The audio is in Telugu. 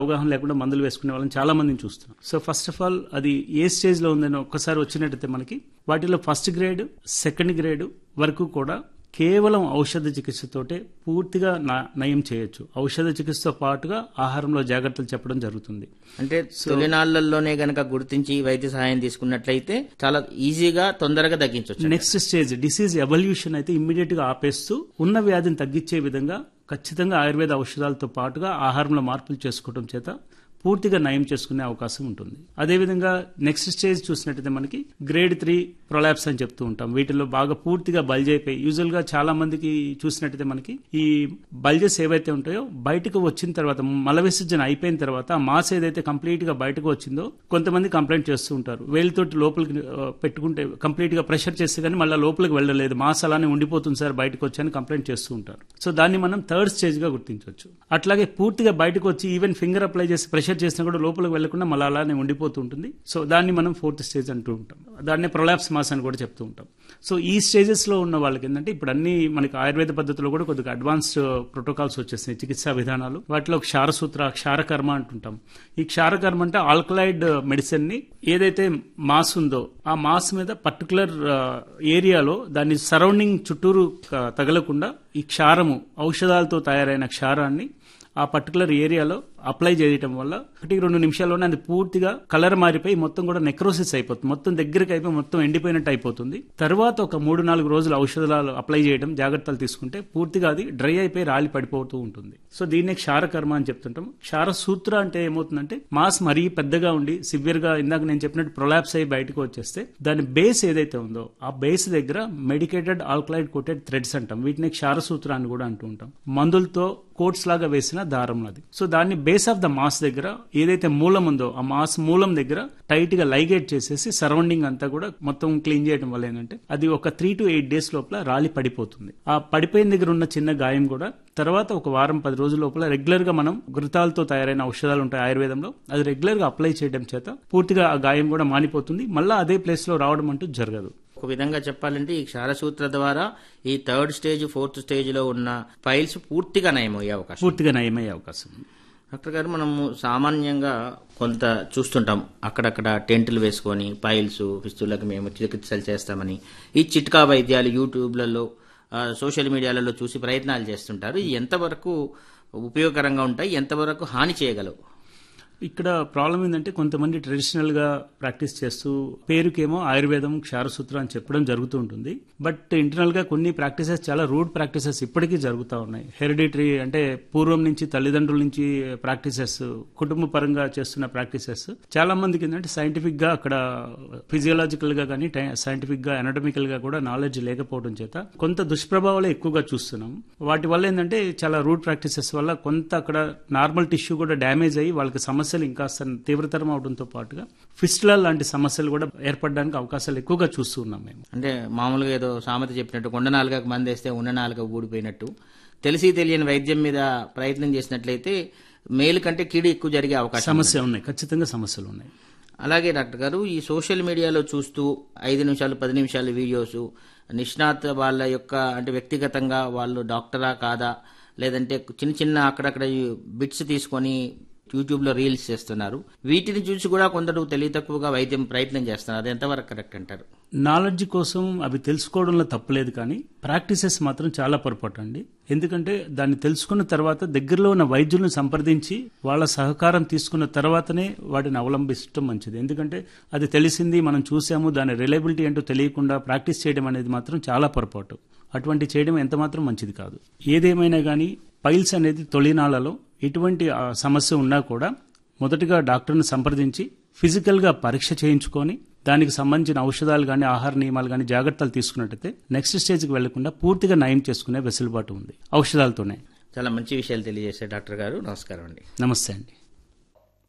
అవగాహన లేకుండా మందులు వేసుకునే వాళ్ళని చాలా మందిని చూస్తున్నాం సో ఫస్ట్ ఆఫ్ ఆల్ అది ఏ స్టేజ్ లో ఉందని ఒక్కసారి వచ్చినట్టయితే మనకి వాటిలో ఫస్ట్ గ్రేడ్ సెకండ్ గ్రేడ్ వరకు కూడా కేవలం ఔషధ చికిత్సతోటే పూర్తిగా న- నయం చేయొచ్చు ఔషధ చికిత్సతో పాటుగా ఆహారంలో జాగ్రత్తలు చెప్పడం జరుగుతుంది అంటే తొలినాళ్లలోనే గనక గుర్తించి వైద్య సహాయం తీసుకున్నట్లయితే చాలా ఈజీగా తొందరగా తగ్గించవచ్చు నెక్స్ట్ స్టేజ్ డిసీజ్ ఎవల్యూషన్ అయితే ఇమ్మీడియట్ గా ఆపేస్తూ ఉన్న వ్యాధిని తగ్గించే విధంగా ఖచ్చితంగా ఆయుర్వేద ఔషధాలతో పాటుగా ఆహారంలో మార్పులు చేసుకోవడం చేత పూర్తిగా నయం చేసుకునే అవకాశం ఉంటుంది అదేవిధంగా నెక్స్ట్ స్టేజ్ చూసినట్టయితే మనకి గ్రేడ్ త్రీ ప్రొలాప్స్ అని చెప్తూ ఉంటాం వీటిలో బాగా పూర్తిగా బల్జ్ అయిపోయి యూజువల్ గా చాలా మందికి చూసినట్టయితే మనకి ఈ బల్జెస్ ఏవైతే ఉంటాయో బయటకు వచ్చిన తర్వాత మల విసర్జన అయిపోయిన తర్వాత ఆ మాస్ ఏదైతే కంప్లీట్ గా బయటకు వచ్చిందో కొంతమంది కంప్లైంట్ చేస్తూ ఉంటారు వేలితోటి లోపలికి ఆ, పెట్టుకుంటే కంప్లీట్ గా ప్రెషర్ చేస్తే కానీ మళ్ళీ లోపలికి వెళ్ళలేదు మాస్ అలానే ఉండిపోతుంది సార్ బయటకు వచ్చి కంప్లైంట్ చేస్తూ ఉంటారు సో దాన్ని మనం థర్డ్ స్టేజ్ గా గుర్తించవచ్చు అట్లాగే పూర్తిగా బయటకు వచ్చి ఈవెన్ ఫింగర్ అప్లై చేసి ప్రెషర్ చేసినా కూడా లోపలికి వెళ్లకుండా మళ్ళీ అలానే ఉండిపోతూ ఉంటుంది సో దాన్ని మనం ఫోర్త్ స్టేజ్ అంటూ ఉంటాం దాన్ని ప్రొలాప్స్ మాస్ అని కూడా చెప్తూ ఉంటాం సో ఈ స్టేజెస్ లో ఉన్న వాళ్ళకి ఏంటంటే ఇప్పుడు అన్ని మనకి ఆయుర్వేద పద్ధతిలో కూడా కొద్దిగా అడ్వాన్స్డ్ ప్రోటోకాల్స్ వచ్చేసినాయి చికిత్సా విధానాలు వాటిలో క్షారసూత్ర క్షారకర్మ అంటుంటాం ఈ క్షారకర్మ అంటే ఆల్కలైడ్ మెడిసిన్ ని ఏదైతే మాస్ ఉందో ఆ మాస్ మీద పర్టికులర్ ఏరియాలో దాని సరౌండింగ్ చుట్టూరు క- తగలకుండా ఈ క్షారము ఔషధాలతో తయారైన క్షారాన్ని ఆ పర్టికులర్ ఏరియాలో అప్లై చేయడం వల్ల ఒకటి రెండు నిమిషాల్లోనే అది పూర్తిగా కలర్ మారిపోయి మొత్తం కూడా నెక్రోసిస్ అయిపోతుంది మొత్తం దగ్గరికి అయిపోయి మొత్తం ఎండిపోయినట్టు అయిపోతుంది తర్వాత ఒక మూడు నాలుగు రోజులు ఔషధాలు అప్లై చేయడం జాగ్రత్తలు తీసుకుంటే పూర్తిగా అది డ్రై అయిపోయి రాలి పడిపోతూ ఉంటుంది సో దీన్నే క్షారకర్మ అని చెప్తుంటాం క్షార సూత్ర అంటే ఏమవుతుందంటే మాస్ మరీ పెద్దగా ఉండి సివియర్ గా ఇందాక నేను చెప్పినట్టు ప్రొలాప్స్ అయ్యి బయటకు వచ్చేస్తే దాని బేస్ ఏదైతే ఉందో ఆ బేస్ దగ్గర మెడికేటెడ్ ఆల్కలైడ్ కోటెడ్ థ్రెడ్స్ అంటాం వీటిని క్షారసూత్ర అని కూడా అంటూ ఉంటాం మందులతో కోట్స్ లాగా వేసిన దారం అది సో దాన్ని బేస్ ఆఫ్ ద మాస్ దగ్గర ఏదైతే మూలం ఉందో ఆ మాస్ మూలం దగ్గర టైట్ గా లైగేట్ చేసేసి సరౌండింగ్ అంతా కూడా మొత్తం క్లీన్ చేయడం వల్ల ఏంటంటే అది ఒక త్రీ టు ఎయిట్ డేస్ లోపల రాలి పడిపోతుంది ఆ పడిపోయిన దగ్గర ఉన్న చిన్న గాయం కూడా తర్వాత ఒక వారం పది రోజుల లోపల రెగ్యులర్ గా మనం ఘృతాలతో తయారైన ఔషధాలు ఉంటాయి ఆయుర్వేదంలో అది రెగ్యులర్ గా అప్లై చేయడం చేత పూర్తిగా ఆ గాయం కూడా మానిపోతుంది మళ్ళీ అదే ప్లేస్ లో రావడం అంటూ జరగదు ఒక విధంగా చెప్పాలంటే ఈ క్షారసూత్ర ద్వారా ఈ థర్డ్ స్టేజ్ ఫోర్త్ స్టేజ్ లో ఉన్న ఫైల్స్ పూర్తిగా నయమయ్యే అవకాశం పూర్తిగా నయమయ్యే అవకాశం ఉంది డాక్టర్ గారు మనము సామాన్యంగా కొంత చూస్తుంటాం అక్కడక్కడ టెంట్లు వేసుకొని పైల్స్ ఫిస్తులకు మేము చికిత్సలు చేస్తామని ఈ చిట్కా వైద్యాలు యూట్యూబ్లలో ఆ, సోషల్ మీడియాలలో చూసి ప్రయత్నాలు చేస్తుంటారు ఇవి ఎంతవరకు ఉపయోగకరంగా ఉంటాయి ఎంతవరకు హాని చేయగలవు ఇక్కడ ప్రాబ్లం ఏంటంటే కొంతమంది ట్రెడిషనల్ గా ప్రాక్టీస్ చేస్తూ పేరుకేమో ఆయుర్వేదం క్షారసూత్రం అని చెప్పడం జరుగుతూ ఉంటుంది బట్ ఇంటర్నల్ గా కొన్ని ప్రాక్టీసెస్ చాలా రూడ్ ప్రాక్టీసెస్ ఇప్పటికీ జరుగుతూ ఉన్నాయి హెరిడిటరీ అంటే పూర్వం నుంచి తల్లిదండ్రుల నుంచి ప్రాక్టీసెస్ కుటుంబ పరంగా చేస్తున్న ప్రాక్టీసెస్ చాలా మందికి ఏంటంటే సైంటిఫిక్ గా అక్కడ ఫిజియోలాజికల్ గా కానీ సైంటిఫిక్ గా అనటమికల్ గా కూడా నాలెడ్జ్ లేకపోవడం చేత కొంత దుష్ప్రభావాలు ఎక్కువగా చూస్తున్నాం వాటి వల్ల ఏంటంటే చాలా రూట్ ప్రాక్టీసెస్ వల్ల కొంత అక్కడ నార్మల్ టిష్యూ కూడా డ్యామేజ్ అయ్యి వాళ్ళకి సమస్యలు ఇంకా తీవ్రతరం అవడంతో పాటుగా ఫిస్టులా లాంటి సమస్యలు కూడా ఏర్పడడానికి అవకాశాలు ఎక్కువగా చూస్తూ ఉన్నాం మేము అంటే మామూలుగా ఏదో సామెత చెప్పినట్టు కొండ నాలుగకు మందేస్తే ఉన్న నాలుగ ఊడిపోయినట్టు తెలిసి తెలియని వైద్యం మీద ప్రయత్నం చేసినట్లయితే మేలు కంటే కీడు ఎక్కువ జరిగే అవకాశం ఉంది. సమస్య ఉన్నాయి ఖచ్చితంగా సమస్యలు ఉన్నాయి అలాగే డాక్టర్ గారు ఈ సోషల్ మీడియాలో చూస్తూ ఐదు నిమిషాలు పది నిమిషాలు వీడియోస్ నిష్ణాత్ వాళ్ళ యొక్క అంటే వ్యక్తిగతంగా వాళ్ళు డాక్టరా కాదా లేదంటే చిన్న చిన్న అక్కడక్కడ బిట్స్ తీసుకొని యూట్యూబ్లో రీల్స్ చేస్తున్నారు వీటిని చూసి కూడా కొందరు తెలివి తక్కువగా వైద్యం ప్రయత్నం చేస్తున్నారు అది ఎంతవరకు కరెక్ట్ అంటారు నాలెడ్జ్ కోసం అవి తెలుసుకోవడంలో తప్పులేదు కానీ ప్రాక్టీసెస్ మాత్రం చాలా పొరపాటు అండి ఎందుకంటే దాన్ని తెలుసుకున్న తర్వాత దగ్గరలో ఉన్న వైద్యులను సంప్రదించి వాళ్ళ సహకారం తీసుకున్న తర్వాతనే వాటిని అవలంబించడం మంచిది ఎందుకంటే అది తెలిసింది మనం చూసాము దాని రిలయబిలిటీ ఏంటో తెలియకుండా ప్రాక్టీస్ చేయడం అనేది మాత్రం చాలా పొరపాటు అటువంటి చేయడం ఎంత మాత్రం మంచిది కాదు ఏదేమైనా కానీ పైల్స్ అనేది తొలినాళ్లలో ఎటువంటి ఆ, సమస్య ఉన్నా కూడా మొదటగా డాక్టర్ని సంప్రదించి ఫిజికల్గా పరీక్ష చేయించుకొని దానికి సంబంధించిన ఔషధాలు కానీ ఆహార నియమాలు కానీ జాగ్రత్తలు తీసుకున్నట్టయితే నెక్స్ట్ స్టేజ్కి వెళ్లకుండా పూర్తిగా నయం చేసుకునే వెసులుబాటు ఉంది ఔషధాలతోనే చాలా మంచి విషయాలు తెలియజేశారు డాక్టర్ గారు నమస్కారం అండి నమస్తే అండి